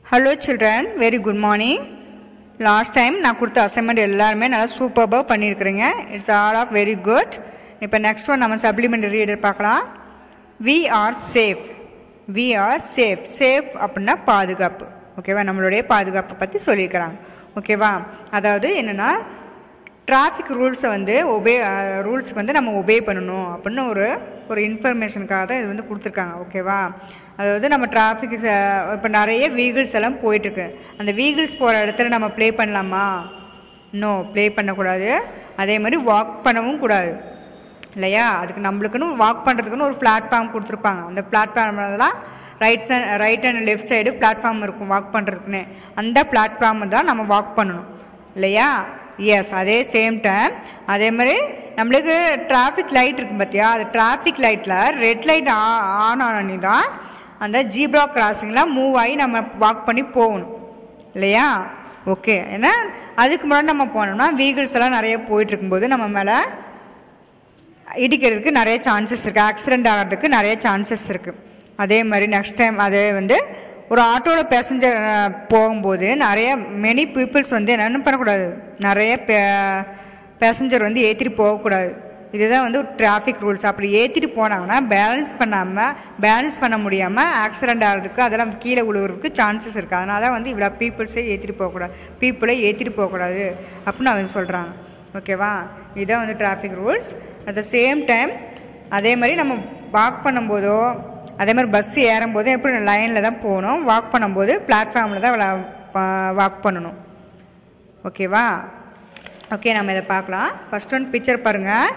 hello children very good morning last time நான் கொடுத்த assignment எல்லாருமே நல்லா சூப்பராக பண்ணியிருக்கிறீங்க it's all of very good இப்போ நெக்ஸ்ட் ஒன் நம்ம சப்ளிமெண்டரி ரீடர் பார்க்கலாம் we are safe we are safe safe அப்படின்னா பாதுகாப்பு ஓகேவா நம்மளுடைய பாதுகாப்பை பற்றி சொல்லியிருக்கிறாங்க ஓகேவா அதாவது என்னென்னா டிராஃபிக் ரூல்ஸை வந்து ஒபே ரூல்ஸ்க்கு வந்து நம்ம ஒபே பண்ணணும் அப்படின்னு ஒரு ஒரு இன்ஃபர்மேஷனுக்காக தான் இது வந்து கொடுத்துருக்காங்க ஓகேவா அதாவது நம்ம டிராஃபிக் இப்போ நிறைய வீகிள்ஸ் எல்லாம் போயிட்டுருக்கு அந்த வீகிள்ஸ் போகிற இடத்துல நம்ம ப்ளே பண்ணலாமா நோ ப்ளே பண்ணக்கூடாது அதே மாதிரி வாக் பண்ணவும் கூடாது இல்லையா அதுக்கு நம்மளுக்குன்னு வாக் பண்ணுறதுக்குன்னு ஒரு பிளாட்ஃபார்ம் கொடுத்துருப்பாங்க அந்த பிளாட்ஃபார்ம்லாம் right side right and left side platform இருக்கும் வாக் பண்ணுறதுக்குன்னு அந்த பிளாட்ஃபார்ம் தான் நம்ம வாக் பண்ணணும் இல்லையா எஸ் அதே சேம் டைம் அதே மாதிரி நம்மளுக்கு டிராஃபிக் லைட் இருக்கும் பார்த்தியா அது டிராஃபிக் லைட்டில் ரெட் லைட் ஆன் ஆனி தான் அந்த ஜீப்ரா கிராசிங்கில் மூவ் ஆகி நம்ம வாக் பண்ணி போகணும் இல்லையா ஓகே ஏன்னா அதுக்கு முன்னாடி நம்ம போனோம்னா வீகிள்ஸ் எல்லாம் நிறைய போயிட்டு இருக்கும்போது நம்ம மேலே இடிக்கிறதுக்கு நிறைய சான்சஸ் இருக்குது ஆக்சிடெண்ட் ஆகிறதுக்கு நிறைய சான்சஸ் இருக்குது அதே மாதிரி நெக்ஸ்ட் டைம் அது வந்து ஒரு ஆட்டோவில் பேசஞ்சர் போகும்போது நிறைய மெனி பீப்புள்ஸ் வந்து என்னென்ன பண்ணக்கூடாது நிறைய பே பேசஞ்சர் வந்து ஏற்றிட்டு போகக்கூடாது இதுதான் வந்து ஒரு டிராஃபிக் ரூல்ஸ் அப்படி ஏற்றிட்டு போனாங்கன்னா பேலன்ஸ் பண்ணாமல் பேலன்ஸ் பண்ண முடியாமல் ஆக்சிடெண்ட் ஆகிறதுக்கு அதெல்லாம் கீழே விழுவுறதுக்கு சான்சஸ் இருக்குது அதனால தான் வந்து இவ்வளோ பீப்புள்ஸே ஏற்றிட்டு போகக்கூடாது பீப்புளை ஏற்றிட்டு போகக்கூடாது அப்படின்னு அவங்க சொல்கிறாங்க ஓகேவா இதுதான் வந்து traffic rules at the same time அதே மாதிரி நம்ம வாக் பண்ணும்போதோ அதே மாதிரி பஸ் ஏறும்போது எப்படி லைனில் தான் போகணும் வாக் பண்ணும்போது பிளாட்ஃபார்மில் தான் வாக் பண்ணணும் ஓகேவா ஓகே நம்ம இதை பார்க்கலாம் ஃபஸ்ட் ஒன் பிக்சர் பாருங்கள்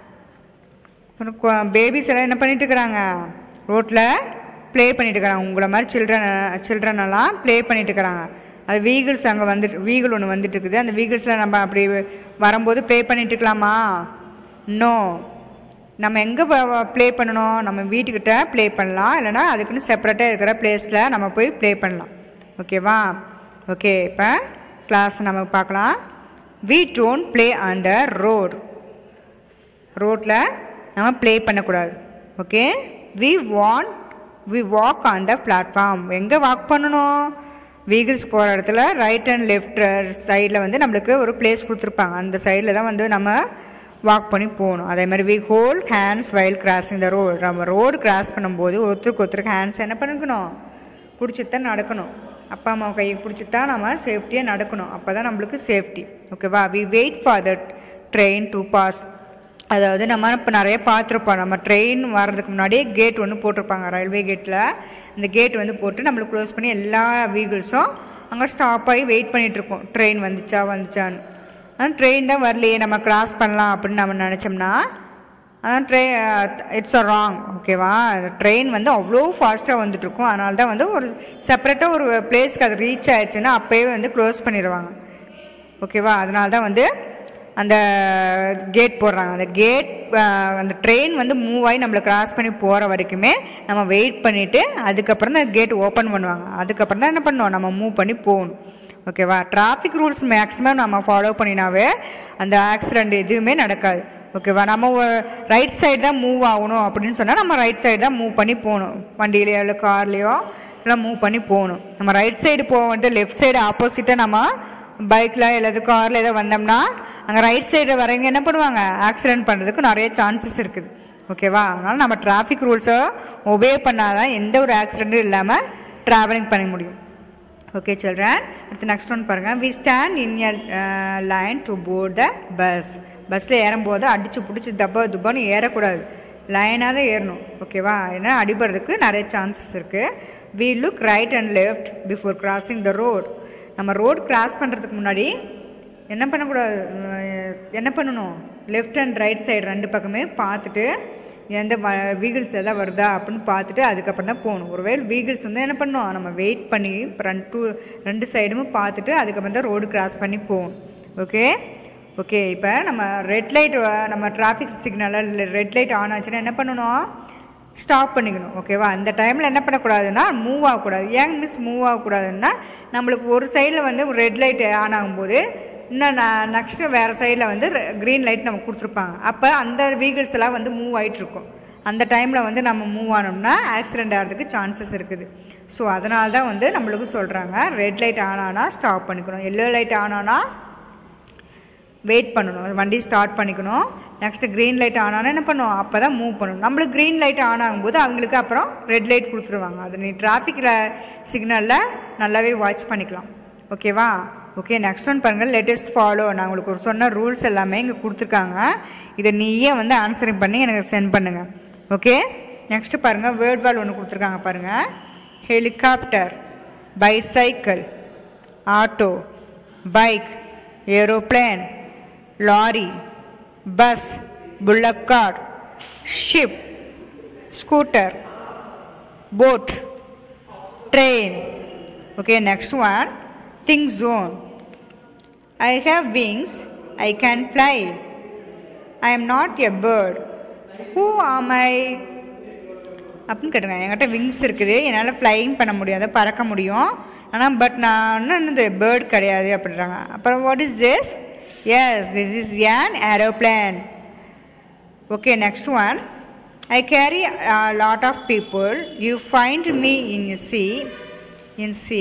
பேபிஸ் எல்லாம் என்ன பண்ணிட்டு இருக்கிறாங்க ரோட்டில் ப்ளே பண்ணிட்டு இருக்கிறாங்க உங்களை மாதிரி சில்ட்ரன் சில்ட்ரன் எல்லாம் ப்ளே பண்ணிட்டு இருக்கிறாங்க அது வீகிள்ஸ் அங்கே வந்துட்டு வீகிள் ஒன்று வந்துட்டு இருக்குது அந்த வீகிள்ஸில் நம்ம அப்படி வரும்போது ப்ளே பண்ணிட்டு இருக்கலாமா நோ நம்ம எங்கே ப்ளே பண்ணணும் நம்ம வீட்டுக்கிட்ட ப்ளே பண்ணலாம் இல்லைனா அதுக்குன்னு செப்பரேட்டாக இருக்கிற பிளேஸில் நம்ம போய் ப்ளே பண்ணலாம் ஓகேவா ஓகே இப்போ கிளாஸ் நம்ம பார்க்கலாம் we don't play on the road ரோட்டில் நம்ம ப்ளே பண்ணக்கூடாது okay we want we walk on the platform எங்கே வாக் பண்ணணும் வீகிள்ஸ் போகிற இடத்துல ரைட் அண்ட் லெஃப்ட் சைடில் வந்து நம்மளுக்கு ஒரு பிளேஸ் கொடுத்துருப்பாங்க அந்த சைடில் தான் வந்து நம்ம வாக் பண்ணி போகணும் அதே மாதிரி we hold hands while crossing the road நம்ம ரோடு கிராஸ் பண்ணும்போது ஒருத்தருக்கு ஒருத்தருக்கு ஹேண்ட்ஸ் என்ன பண்ணிக்கணும் பிடிச்சிட்டு தான் நடக்கணும் அப்பா அம்மா கையை பிடிச்சி தான் நம்ம சேஃப்டியாக நடக்கணும் அப்போ தான் நம்மளுக்கு சேஃப்டி ஓகேவா we wait for the train to pass அதாவது நம்ம இப்போ நிறைய பார்த்துருப்போம் நம்ம ட்ரெயின் வர்றதுக்கு முன்னாடியே கேட் ஒன்று போட்டிருப்பாங்க ரயில்வே கேட்டில் இந்த கேட் வந்து போட்டு நம்மளுக்கு க்ளோஸ் பண்ணி எல்லா வீகிள்ஸும் அங்கே ஸ்டாப் ஆகி வெயிட் பண்ணிகிட்ருப்போம் ட்ரெயின் வந்துச்சா வந்துச்சான்னு ஆனால் ட்ரெயின் தான் வரலையே நம்ம கிராஸ் பண்ணலாம் அப்படின்னு நம்ம நினச்சோம்னா அதான் ட்ரெயின் இட்ஸ் அ ராங் ஓகேவா ட்ரெயின் வந்து அவ்வளோ ஃபாஸ்ட்டாக வந்துட்டுருக்கும் அதனால தான் வந்து ஒரு செப்பரேட்டாக ஒரு பிளேஸ்க்கு அது ரீச் ஆயிடுச்சுன்னா அப்போயே வந்து க்ளோஸ் பண்ணிடுவாங்க ஓகேவா அதனால தான் வந்து அந்த கேட் போடுறாங்க அந்த கேட் அந்த ட்ரெயின் வந்து மூவ் ஆகி நம்மளை கிராஸ் பண்ணி போகிற வரைக்குமே நம்ம வெயிட் பண்ணிவிட்டு அதுக்கப்புறம் தான் கேட் ஓப்பன் பண்ணுவாங்க அதுக்கப்புறம் தான் என்ன பண்ணுவோம் நம்ம மூவ் பண்ணி போகணும் ஓகேவா டிராஃபிக் ரூல்ஸ் மேக்ஸிமம் நம்ம ஃபாலோ பண்ணினாவே அந்த ஆக்சிடெண்ட் எதுவுமே நடக்காது ஓகேவா நம்ம ரைட் சைடு தான் மூவ் ஆகணும் அப்படின்னு சொன்னால் நம்ம ரைட் சைடு தான் மூவ் பண்ணி போகணும் வண்டியிலையோ இல்லை கார்லேயோ எல்லாம் மூவ் பண்ணி போகணும் நம்ம ரைட் சைடு போக வந்துட்டு லெஃப்ட் சைடு ஆப்போசிட்டாக நம்ம பைக்கில் இல்லை காரில் ஏதோ வந்தோம்னா அங்கே ரைட் சைடில் வரவங்க என்ன பண்ணுவாங்க ஆக்சிடென்ட் பண்ணுறதுக்கு நிறைய சான்சஸ் இருக்குது ஓகேவா அதனால் நம்ம டிராஃபிக் ரூல்ஸை ஒபே பண்ணாதான் எந்த ஒரு ஆக்சிடெண்ட்டும் இல்லாமல் ட்ராவலிங் பண்ண முடியும் ஓகே சில்ட்ரன் அடுத்து நெக்ஸ்ட் ஒன் பாருங்கள் we stand in a line to board the bus பஸ்ஸில் ஏறும்போது அடித்து பிடிச்சி தப்பா துப்பான்னு ஏறக்கூடாது லைனாக தான் ஏறணும் ஓகேவா ஏன்னா அடிபடுறதுக்கு நிறைய சான்சஸ் இருக்குது we look right and left before crossing the road நம்ம ரோடு கிராஸ் பண்ணுறதுக்கு முன்னாடி என்ன பண்ணக்கூடாது என்ன பண்ணணும் லெஃப்ட் அண்ட் ரைட் சைடு ரெண்டு பக்கமே பார்த்துட்டு எந்த வீகிள்ஸ் எல்லாம் வருதா அப்படின்னு பார்த்துட்டு அதுக்கப்புறம் தான் போகணும் ஒருவேளை வீகிள்ஸ் வந்து என்ன பண்ணணும் நம்ம வெயிட் பண்ணி ரெண்டு டூ ரெண்டு சைடும் பார்த்துட்டு அதுக்கப்புறம் தான் ரோடு கிராஸ் பண்ணி போகணும் ஓகே ஓகே இப்போ நம்ம ரெட் லைட் நம்ம டிராஃபிக் சிக்னலில் ரெட் லைட் ஆன் ஆச்சுன்னா என்ன பண்ணணும் ஸ்டாப் பண்ணிக்கணும் ஓகேவா அந்த டைமில் என்ன பண்ணக்கூடாதுன்னா மூவ் ஆகக்கூடாது ஏன் மிஸ் மூவ் ஆகக்கூடாதுன்னா நம்மளுக்கு ஒரு சைடில் வந்து ரெட் லைட் ஆன் ஆகும்போது இன்னும் நான் நெக்ஸ்ட்டு வேறு சைடில் வந்து க்ரீன் லைட் நமக்கு கொடுத்துருப்பாங்க அப்போ அந்த வீகிள்ஸ் எல்லாம் வந்து மூவ் ஆகிட்டுருக்கும் அந்த டைமில் வந்து நம்ம மூவ் ஆனோம்னா ஆக்சிடெண்ட் ஆகிறதுக்கு சான்சஸ் இருக்குது ஸோ அதனால தான் வந்து நம்மளுக்கு சொல்கிறாங்க ரெட் லைட் ஆன் ஆனால் ஸ்டாப் பண்ணிக்கணும் எல்லோ லைட் ஆன் ஆனால் வெயிட் பண்ணணும் வண்டி ஸ்டார்ட் பண்ணிக்கணும் நெக்ஸ்ட்டு க்ரீன் லைட் ஆன் ஆனால் என்ன பண்ணுவோம் அப்போ தான் மூவ் பண்ணணும் நம்மளுக்கு க்ரீன் லைட் ஆன் ஆகும்போது அவங்களுக்கு அப்புறம் ரெட் லைட் கொடுத்துருவாங்க அது நீ டிராஃபிக்கில் சிக்னலில் நல்லாவே வாட்ச் பண்ணிக்கலாம் ஓகேவா ஓகே நெக்ஸ்ட் ஒன் பாருங்கள் லேட்டஸ்ட் ஃபாலோ நான் உங்களுக்கு ஒரு சொன்ன ரூல்ஸ் எல்லாமே இங்கே கொடுத்துருக்காங்க இதை நீயே வந்து ஆன்சரிங் பண்ணி எனக்கு சென்ட் பண்ணுங்கள் ஓகே நெக்ஸ்ட்டு பாருங்கள் வேர்ட் வால் ஒன்று கொடுத்துருக்காங்க பாருங்கள் helicopter bicycle auto bike aeroplane lorry bus bullock car ship scooter boat train okay next one think ஜோன் I have wings I can fly I am not a bird who am I அப்படின்னு கேட்டுங்க என்கிட்ட wings இருக்குது என்னால் flying பண்ண முடியாது பறக்க முடியும் ஆனால் பட் நான் இன்னும் என்னது பேர்ட் கிடையாது அப்படின்றாங்க அப்புறம் what is this yes this is an aeroplane okay next one I carry lot of people you find me in sea in sea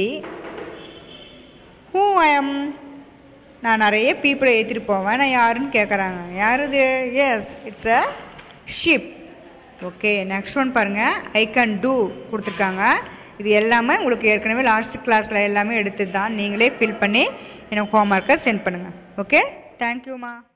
who I am நான் நிறைய பீப்புளை ஏற்றிட்டு போவேன் நான் யாருன்னு கேட்குறாங்க யார் இது yes it's a ship okay next one பாருங்கள் ஐ கேன் டூ கொடுத்துருக்காங்க இது எல்லாமே உங்களுக்கு ஏற்கனவே லாஸ்ட் கிளாஸில் எல்லாமே எடுத்து தான் நீங்களே ஃபில் பண்ணி எனக்கு ஹோம் ஒர்க்கை சென்ட் பண்ணுங்கள் ஓகே தேங்க்யூம்மா